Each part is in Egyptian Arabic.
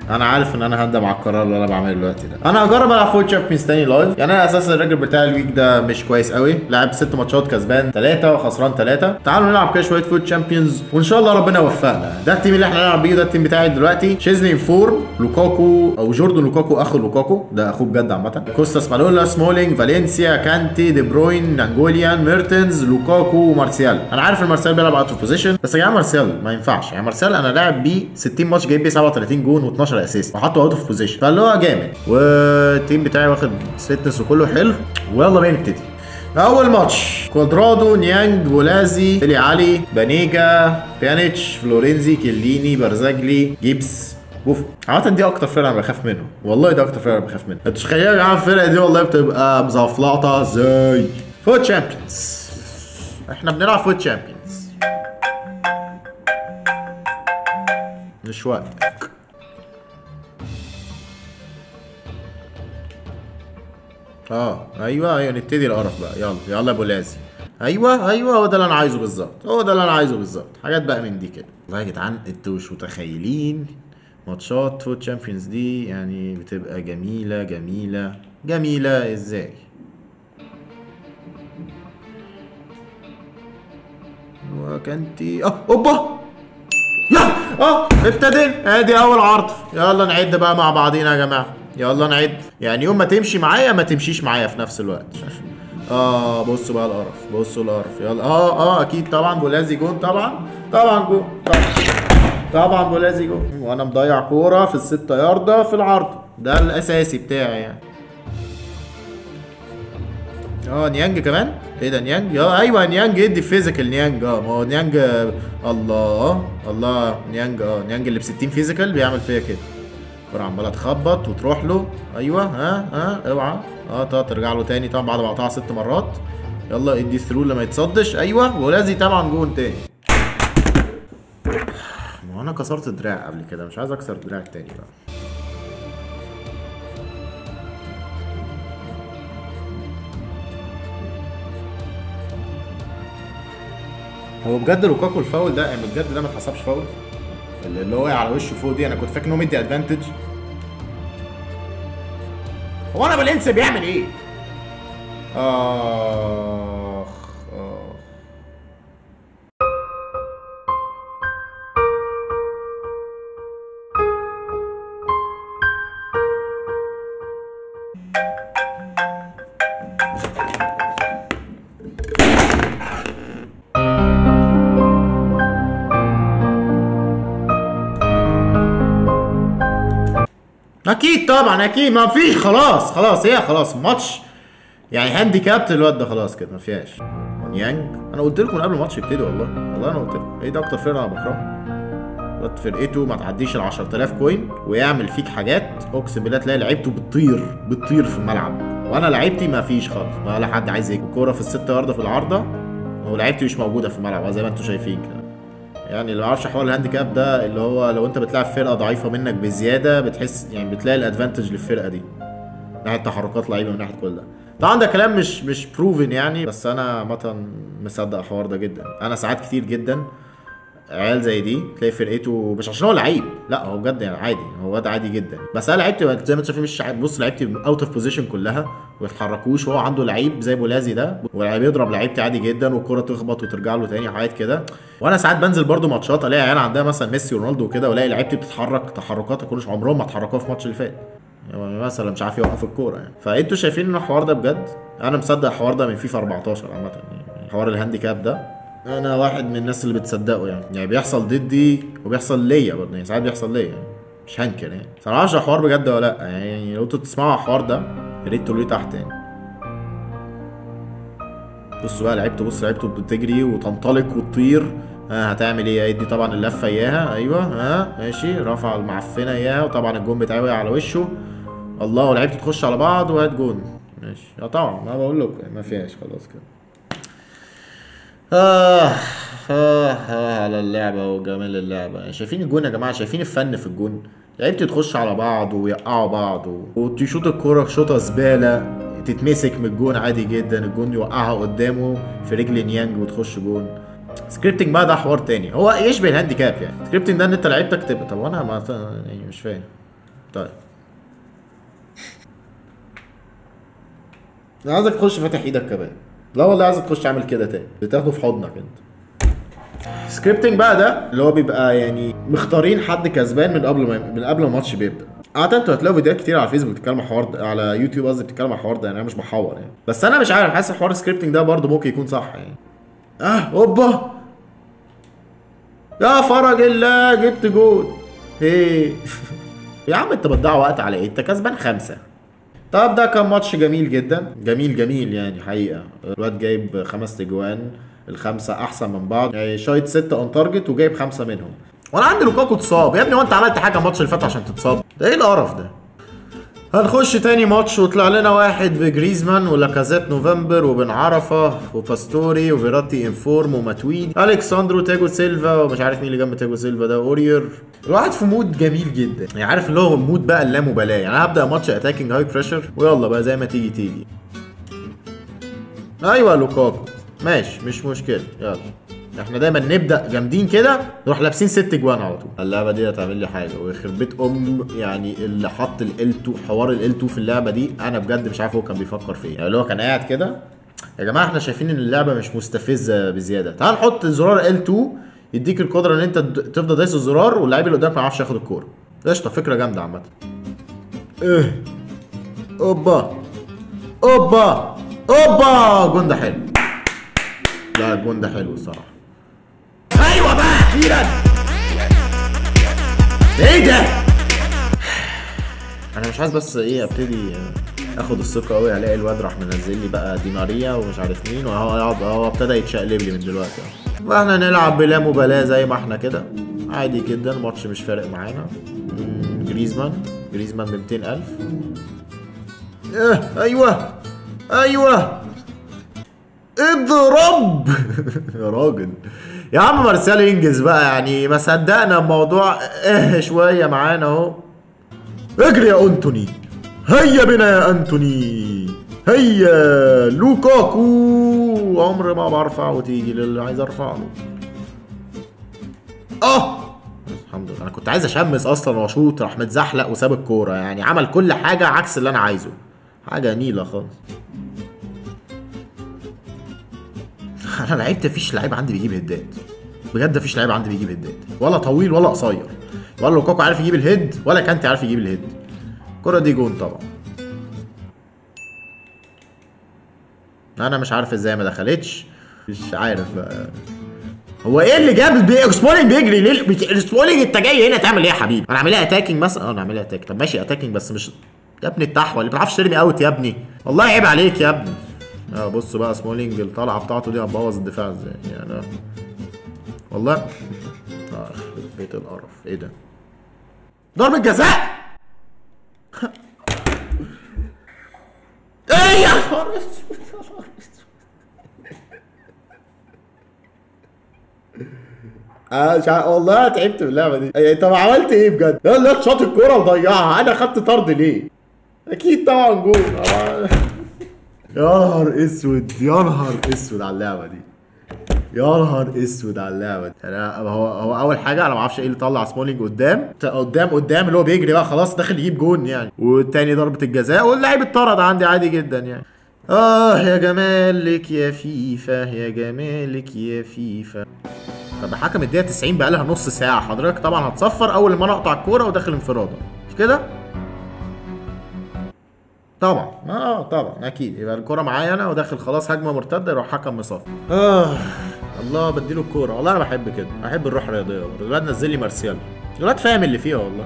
انا عارف ان انا هندم على القرار اللي انا بعمله دلوقتي ده انا هجرب العب فوت تشامبيونز تاني لايف يعني انا اساسا الراجل بتاع الويك ده مش كويس قوي لعب ست ماتشات كسبان ثلاثه وخسران ثلاثه تعالوا نلعب كده شويه فوت تشامبيونز وان شاء الله ربنا يوفقنا ده التيم اللي احنا هنلعب بيه ده التيم بتاعي دلوقتي شيزني فور لوكاكو او جوردن لوكاكو اخو لوكاكو ده اخوه بجد عامه كوستاس مالولا سمولينج فالنسيا كانتي دي بروين نانجوليان ميرتنز لوكاكو ومارسيال انا عارف ان مارسيال بيلعب اوت اوف بوزيشن بس يا جماعه مارسيال ما ينفعش يعني مارسيال انا لاعب بيه 60 ماتش جايب بيه 37 جون و12 اسيست وحطه اوت اوف بوزيشن فاللي هو جامد والتيم بتاعي واخد ستنس وكله حلو ويلا بينا نبتدي اول ماتش كوادرادو نيانج بولازي الي علي بانيجا بيانيتش فلورينزي كيليني برزاجلي جيبس بوف عامة دي اكتر فرقة انا بخاف منه والله دي اكتر فرقة انا بخاف منها انتوا تخيلوا يا جماعة الفرقة دي والله بتبقى مزفلطة ازاي فوت تشامبيونز احنا بنلعب فوت تشامبيونز مش وقتك اه ايوه ايوه نبتدي القرف بقى يلا يلا يا ابو لازي ايوه ايوه هو ده اللي انا عايزه بالظبط هو ده اللي انا عايزه بالظبط حاجات بقى من دي كده والله يا جدعان انتوا مش متخيلين ماتشات فوت تشامبيونز دي يعني بتبقى جميله جميله جميله ازاي وكانتي اه اوبا يا اه ابتدينا ادي اول عرض يلا نعد بقى مع بعضينا يا جماعه يلا نعد يعني يوم ما تمشي معايا ما تمشيش معايا في نفس الوقت اه بصوا بقى القرف بصوا القرف يلا اه اه اكيد طبعا بولازي جون طبعا طبعا جون طبعا طبعا بولازي جون وانا مضيع كوره في الستة ياردة في العرض ده الاساسي بتاعي يعني اه نيانج كمان ايه ده نيانج اه ايوه نيانج يدي فيزيكال نيانج اه ما هو نيانج آه، الله الله نيانج اه نيانج اللي ب 60 فيزيكال بيعمل فيا كده الكوره عماله تخبط وتروح له ايوه ها ها اوعى اه طب ترجع له تاني طبعا بعد ما قطعها ست مرات يلا ادي ثرو لما يتصدش ايوه ولازي طبعا جون تاني ما هو انا كسرت دراع قبل كده مش عايز اكسر دراع تاني بقى هو بجد لوكاكو الفاول ده يعني بجد ده ما اتحسبش فاول اللي اللي هو وقع على وشه فوق دي انا كنت فاكر ان هو مدي ادفانتج هو انا بالانسى بيعمل ايه؟ اخ اخ اكيد طبعا اكيد ما فيش خلاص خلاص هي خلاص ماتش يعني هانديكابت الواد ده خلاص كده ما فيهاش يانج انا قلت لكم من قبل الماتش يبتدي والله والله انا قلت لكم ايه ده اكتر فرقه انا بكرهها الواد فرقته ما تعديش ال 10000 كوين ويعمل فيك حاجات اقسم بالله تلاقي لعيبته بتطير بتطير في الملعب وانا لعيبتي ما فيش خالص ولا حد عايز يجي الكوره في الست يارده في العارضه ولعيبتي مش موجوده في الملعب زي ما انتم شايفين كده يعني اللي معرفش حوار الهانديكاب ده اللي هو لو انت بتلعب فرقه ضعيفه منك بزياده بتحس يعني بتلاقي الادفانتج للفرقه دي من ناحيه تحركات لعيبه من ناحيه كل ده طبعا ده كلام مش مش بروفن يعني بس انا عامه مصدق الحوار ده جدا انا ساعات كتير جدا عيال زي دي تلاقي فرقته مش عشان هو لعيب لا هو بجد يعني عادي هو واد عادي جدا بس انا لعيبتي زي ما انت شايفين مش عادي. بص لعيبتي اوت اوف بوزيشن كلها وما يتحركوش وهو عنده لعيب زي بولازي ده ولعيب يضرب لعيبتي عادي جدا والكره تخبط وترجع له تاني حاجات كده وانا ساعات بنزل برده ماتشات الاقي عيال عندها مثلا ميسي ورونالدو وكده والاقي لعيبتي بتتحرك تحركات كلش عمرهم ما اتحركوها في الماتش اللي فات يعني مثلا مش عارف يوقف الكوره يعني فانتوا شايفين ان الحوار ده بجد انا مصدق الحوار ده من فيفا 14 عامه يعني حوار الهانديكاب ده انا واحد من الناس اللي بتصدقه يعني يعني بيحصل ضدي وبيحصل ليا برضه يعني ساعات بيحصل ليا يعني مش هنكر يعني بس انا معرفش الحوار بجد ولا لا يعني لو انتوا تسمعوا الحوار ده يا ريت تقولوا لي تحت يعني بصوا بقى لعيبته بص لعيبته بتجري وتنطلق وتطير ها هتعمل ايه يدي طبعا اللفه اياها ايوه ها ماشي رفع المعفنه اياها وطبعا الجون بتاعي وقع على وشه الله ولعيبته تخش على بعض وهات جون ماشي اه طبعا ما بقول لكم ما فيهاش خلاص كده آه آه آه على اللعبة وجمال اللعبة شايفين الجون يا جماعة شايفين الفن في الجون لعيبة تخش على بعض ويقعوا بعض و... وتشوط الكورة شوطة زبالة تتمسك من الجون عادي جدا الجون يوقعها قدامه في رجل نيانج وتخش جون سكريبتنج بقى ده حوار تاني هو يشبه الهانديكاب يعني سكريبتنج ده ان انت لعيبتك تبقى طب وانا ما يعني مش فاهم طيب انا عايزك تخش فاتح ايدك كمان لا والله عايزك تخش تعمل كده تاني بتاخده في حضنك انت سكريبتنج بقى ده اللي هو بيبقى يعني مختارين حد كسبان من قبل ما من قبل ما الماتش بيبدا اعتقد انتوا هتلاقوا فيديوهات كتير على فيسبوك بتتكلم عن الحوار ده على يوتيوب قصدي بتتكلم عن الحوار ده يعني انا مش بحور يعني بس انا مش عارف حاسس حوار السكريبتنج ده برضه ممكن يكون صح يعني اه اوبا يا فرج الله جبت جول ايه يا عم انت بتضيع وقت على ايه انت كسبان خمسه طب ده كان ماتش جميل جدا جميل جميل يعني حقيقه الواد جايب خمس تجوان الخمسه احسن من بعض يعني شايط سته اون تارجت وجايب خمسه منهم وانا عندي لوكاكو اتصاب يا ابني هو انت عملت حاجه الماتش اللي فات عشان تتصاب ده ايه القرف ده هنخش تاني ماتش وطلع لنا واحد بجريزمان ولاكازيت نوفمبر وبن عرفه وباستوري وفيراتي انفورم وماتويد الكساندرو تيجو سيلفا ومش عارف مين اللي جنب تيجو سيلفا ده اورير الواحد في مود جميل جدا يعني عارف اللي هو المود بقى اللامبالاه يعني انا هبدا ماتش اتاكينج هاي بريشر ويلا بقى زي ما تيجي تيجي ايوه لوكاكو ماشي مش مشكله يلا احنا دايما نبدا جامدين كده نروح لابسين ست جوان على طول اللعبه دي هتعمل لي حاجه ويخرب بيت ام يعني اللي حط ال 2 حوار ال 2 في اللعبه دي انا بجد مش عارف هو كان بيفكر في ايه يعني اللي هو كان قاعد كده يا جماعه احنا شايفين ان اللعبه مش مستفزه بزياده تعال نحط زرار L2 يديك القدره ان انت تفضل دايس الزرار واللعيب اللي قدامك ما يعرفش ياخد الكوره قشطه فكره جامده عامه ايه اوبا اوبا اوبا الجون ده حلو لا الجون ده حلو الصراحه ايوه بقى اخيرا ايه ده انا مش عايز بس ايه ابتدي اخد الثقه قوي الاقي الواد راح منزل لي بقى دي ماريا ومش عارف مين وهو يقعد هو ابتدى يتشقلب لي من دلوقتي واحنا نلعب بلا مبالاه زي ما احنا كده عادي جدا الماتش مش فارق معانا مم، جريزمان جريزمان ب 200000 اه ايوه ايوه اضرب يا راجل يا عم مارسيال ينجز بقى يعني ما صدقنا الموضوع اه شويه معانا اهو اجري يا انتوني هيا بنا يا انتوني هيا لوكاكو عمر ما برفع وتيجي للي عايز ارفع له اه بس الحمد لله انا كنت عايز اشمس اصلا واشوط راح متزحلق وساب الكوره يعني عمل كل حاجه عكس اللي انا عايزه حاجه نيله خالص انا لعبت مفيش لعيب عندي بيجيب هدات بجد مفيش لعيب عندي بيجيب هدات ولا طويل ولا قصير ولا لوكاكو عارف يجيب الهيد ولا كانتي عارف يجيب الهيد الكرة دي جون طبعا انا مش عارف ازاي ما دخلتش مش عارف بقى هو ايه اللي جاب بي... سبولينج بيجري ليه بت... سبولينج انت جاي هنا تعمل ايه يا حبيبي انا اعملها اتاكينج مثلا اه انا اعملها اتاكينج طب ماشي اتاكينج بس مش يا ابني التحوى اللي بتعرفش ترمي اوت يا ابني والله عيب عليك يا ابني اه بص بقى سمولينج الطلعه بتاعته دي هتبوظ الدفاع ازاي يعني آه. والله اه يخرب بيت القرف ايه ده ضربة جزاء ايه يا نهار اسود يا نهار اسود اه مش عارف- والله تعبت من اللعبه دي يعني طب عملت ايه بجد؟ لا لا شاط الكوره وضيعها انا خدت طرد ليه؟ اكيد طبعا جول آه. يا نهار اسود يا نهار اسود على اللعبه دي يا نهار اسود على اللعبه دي انا هو هو اول حاجه انا ما اعرفش ايه اللي طلع سمولينج قدام ت- قدام قدام اللي هو بيجري بقى خلاص داخل يجيب جون يعني والتاني ضربه الجزاء واللعيب اتطرد عندي عادي جدا يعني اه يا جمالك يا فيفا يا جمالك يا فيفا طب حكم الدقيقه 90 بقى لها نص ساعه حضرتك طبعا هتصفر اول ما انا اقطع الكوره وداخل انفراده مش كده طبعا اه طبعا اكيد يبقى الكوره معايا انا وداخل خلاص هجمه مرتده يروح حكم مصفر اه الله بديله الكوره والله انا بحب كده بحب الروح الرياضيه برضه الواد نزل لي مارسيال الواد فاهم اللي فيها والله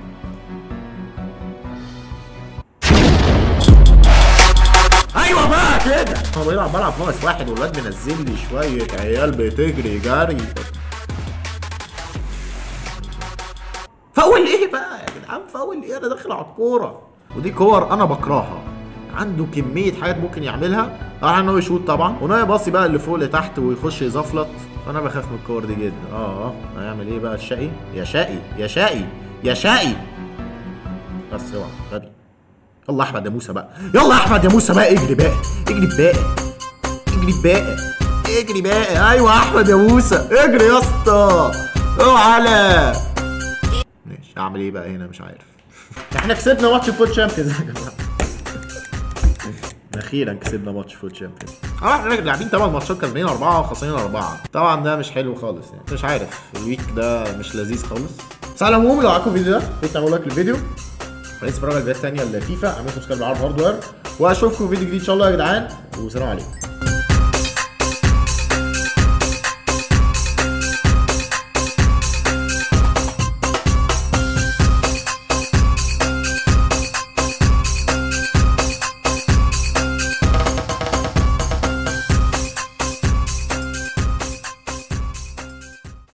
ايوه بقى كده هو بيلعب بلعب ناقص واحد والواد منزل لي شويه عيال بتجري جري فاول ايه بقى يا جدعان فاول ايه انا داخل على الكوره ودي كور انا بكرهها عنده كميه حاجات ممكن يعملها راح ان هو يشوط طبعا وان هو يباصي بقى اللي فوق لتحت ويخش يزفلط فانا بخاف من الكور دي جدا اه اه هيعمل ايه بقى الشقي يا شقي يا شقي يا شقي بس اوعى غبي يلا احمد يا موسى بقى يلا احمد يا موسى بقى اجري بقى اجري بقى اجري بقى اجري بقى ايوه احمد يا موسى اجري يا اسطى اوعى على ماشي اعمل ايه بقى هنا مش عارف احنا كسبنا ماتش فوت شامبيونز يا جماعه اخيرا كسبنا ماتش فوت شامبيونز اه احنا لاعبين 8 ماتشات كسبانين اربعه وخسرانين اربعه طبعا ده مش حلو خالص يعني مش عارف الويك ده مش لذيذ خالص بس على العموم لو عجبكم الفيديو ده يا تعملوا لايك للفيديو ولسه تتفرجوا على الفيديوهات الثانيه لفيفا اعملوا سبسكرايب لعرض هاردوير واشوفكم في فيديو جديد ان شاء الله يا جدعان وسلام عليكم